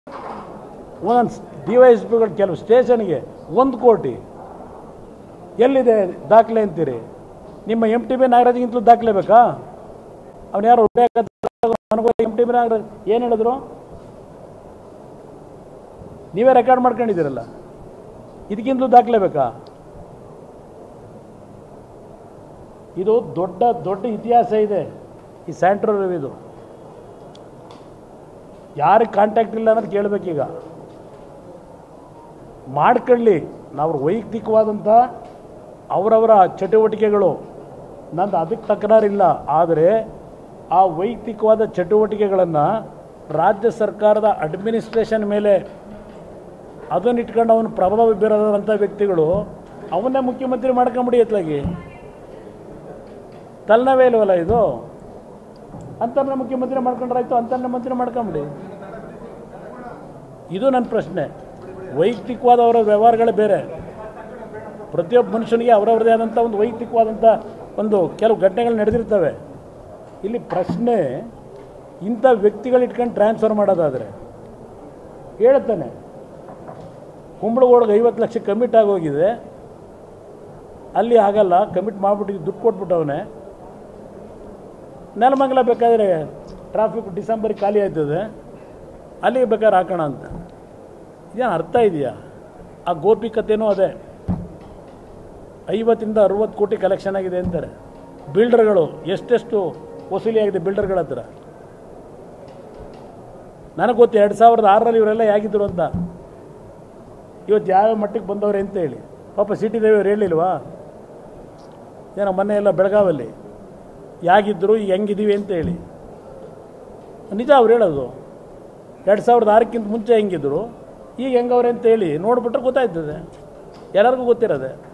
ಒಂದೊಂದು D Y S ಪಿಗಳು ಕೆಲವು ಸ್ಟೇಷನ್ಗೆ ಒಂದು ಕೋಟಿ ಎಲ್ಲಿದೆ ದಾಖಲೆ ಅಂತೀರಿ ನಿಮ್ಮ ಎಮ್ ಟಿ ಬಿ ನಾಗರಾಜ್ಗಿಂತಲೂ ದಾಖಲೆ ಬೇಕಾ ಅವ್ನು ಯಾರು ನನಗೂ ಎಮ್ ಟಿ ಬಿ ನಾಗರಾಜ್ ಏನು ಹೇಳಿದ್ರು ನೀವೇ ರೆಕಾರ್ಡ್ ಮಾಡ್ಕೊಂಡಿದ್ದೀರಲ್ಲ ಇದಕ್ಕಿಂತಲೂ ದಾಖಲೆ ಬೇಕಾ ಇದು ದೊಡ್ಡ ದೊಡ್ಡ ಇತಿಹಾಸ ಇದೆ ಈ ಸ್ಯಾಂಟ್ರೋ ರವಿದು ಯಾರಿಗೆ ಕಾಂಟ್ಯಾಕ್ಟ್ ಇಲ್ಲ ಅನ್ನೋದು ಕೇಳಬೇಕೀಗ ಮಾಡ್ಕೊಳ್ಳಿ ನಾವು ವೈಯಕ್ತಿಕವಾದಂಥ ಅವರವರ ಚಟುವಟಿಕೆಗಳು ನಂದು ಅದಕ್ಕೆ ತಕರಾರಿಲ್ಲ ಆದರೆ ಆ ವೈಯಕ್ತಿಕವಾದ ಚಟುವಟಿಕೆಗಳನ್ನು ರಾಜ್ಯ ಸರ್ಕಾರದ ಅಡ್ಮಿನಿಸ್ಟ್ರೇಷನ್ ಮೇಲೆ ಅದನ್ನು ಇಟ್ಕೊಂಡು ಅವನು ಪ್ರಭಾವ ಬೀರೋದಂಥ ವ್ಯಕ್ತಿಗಳು ಅವನ್ನೇ ಮುಖ್ಯಮಂತ್ರಿ ಮಾಡ್ಕೊಂಬಿಡಿ ಎತ್ಲಾಗಿ ತಲೆನೋವೇ ಇಲ್ವಲ್ಲ ಇದು ಅಂತರ್ನ ಮುಖ್ಯಮಂತ್ರಿ ಮಾಡ್ಕೊಂಡ್ರಾಯ್ತು ಅಂತರ್ನ ಮಂತ್ರಿ ಮಾಡ್ಕೊಂಬಿಡಿ ಇದು ನನ್ನ ಪ್ರಶ್ನೆ ವೈಯಕ್ತಿಕವಾದ ಅವರ ವ್ಯವಹಾರಗಳೇ ಬೇರೆ ಪ್ರತಿಯೊಬ್ಬ ಮನುಷ್ಯನಿಗೆ ಅವರವರದೇ ಆದಂಥ ಒಂದು ವೈಯಕ್ತಿಕವಾದಂಥ ಒಂದು ಕೆಲವು ಘಟನೆಗಳು ನಡೆದಿರ್ತವೆ ಇಲ್ಲಿ ಪ್ರಶ್ನೆ ಇಂಥ ವ್ಯಕ್ತಿಗಳು ಇಟ್ಕೊಂಡು ಟ್ರಾನ್ಸ್ಫರ್ ಮಾಡೋದಾದರೆ ಹೇಳ್ತಾನೆ ಕುಂಬಳಗೋಡ್ಗೆ ಐವತ್ತು ಲಕ್ಷ ಕಮಿಟ್ ಆಗೋಗಿದೆ ಅಲ್ಲಿ ಆಗಲ್ಲ ಕಮಿಟ್ ಮಾಡಿಬಿಟ್ಟು ದುಡ್ಡು ಕೊಟ್ಬಿಟ್ಟವನೆ ನೆಲಮಂಗಲ ಬೇಕಾದರೆ ಟ್ರಾಫಿಕ್ ಡಿಸೆಂಬರ್ ಖಾಲಿ ಆಯ್ತದೆ ಅಲ್ಲಿಗೆ ಬೇಕಾದ್ರೆ ಹಾಕೋಣ ಅಂತ ಇದೇನು ಅರ್ಥ ಇದೆಯಾ ಆ ಗೋಪಿ ಕಥೆನೂ ಅದೇ ಐವತ್ತಿಂದ ಅರುವತ್ತು ಕೋಟಿ ಕಲೆಕ್ಷನ್ ಆಗಿದೆ ಅಂತಾರೆ ಬಿಲ್ಡರ್ಗಳು ಎಷ್ಟೆಷ್ಟು ವಸೂಲಿ ಆಗಿದೆ ಬಿಲ್ಡರ್ಗಳ ಹತ್ರ ನನಗೆ ಗೊತ್ತು ಎರಡು ಸಾವಿರದ ಆರರಲ್ಲಿ ಇವರೆಲ್ಲ ಹೇಗಿದ್ರು ಅಂತ ಇವತ್ತು ಯಾವ ಮಟ್ಟಕ್ಕೆ ಬಂದವ್ರೆ ಅಂತ ಹೇಳಿ ಪಾಪ ಸಿಟಿ ದೇವಿಯವ್ರು ಹೇಳಿಲ್ವಾ ಏನೋ ಮೊನ್ನೆ ಎಲ್ಲ ಬೆಳಗಾವಲ್ಲಿ ಯಾಗಿದ್ರು ಈಗ ಹೆಂಗಿದ್ದೀವಿ ಅಂತ ಹೇಳಿ ನಿಜ ಅವ್ರು ಹೇಳೋದು ಎರಡು ಸಾವಿರದ ಆರಕ್ಕಿಂತ ಮುಂಚೆ ಹೆಂಗಿದ್ರು ಈಗ ಹೆಂಗವ್ರೆ ಅಂತ ಹೇಳಿ ನೋಡ್ಬಿಟ್ರೆ ಗೊತ್ತಾಯ್ತದೆ ಎಲ್ಲರಿಗೂ ಗೊತ್ತಿರೋದೆ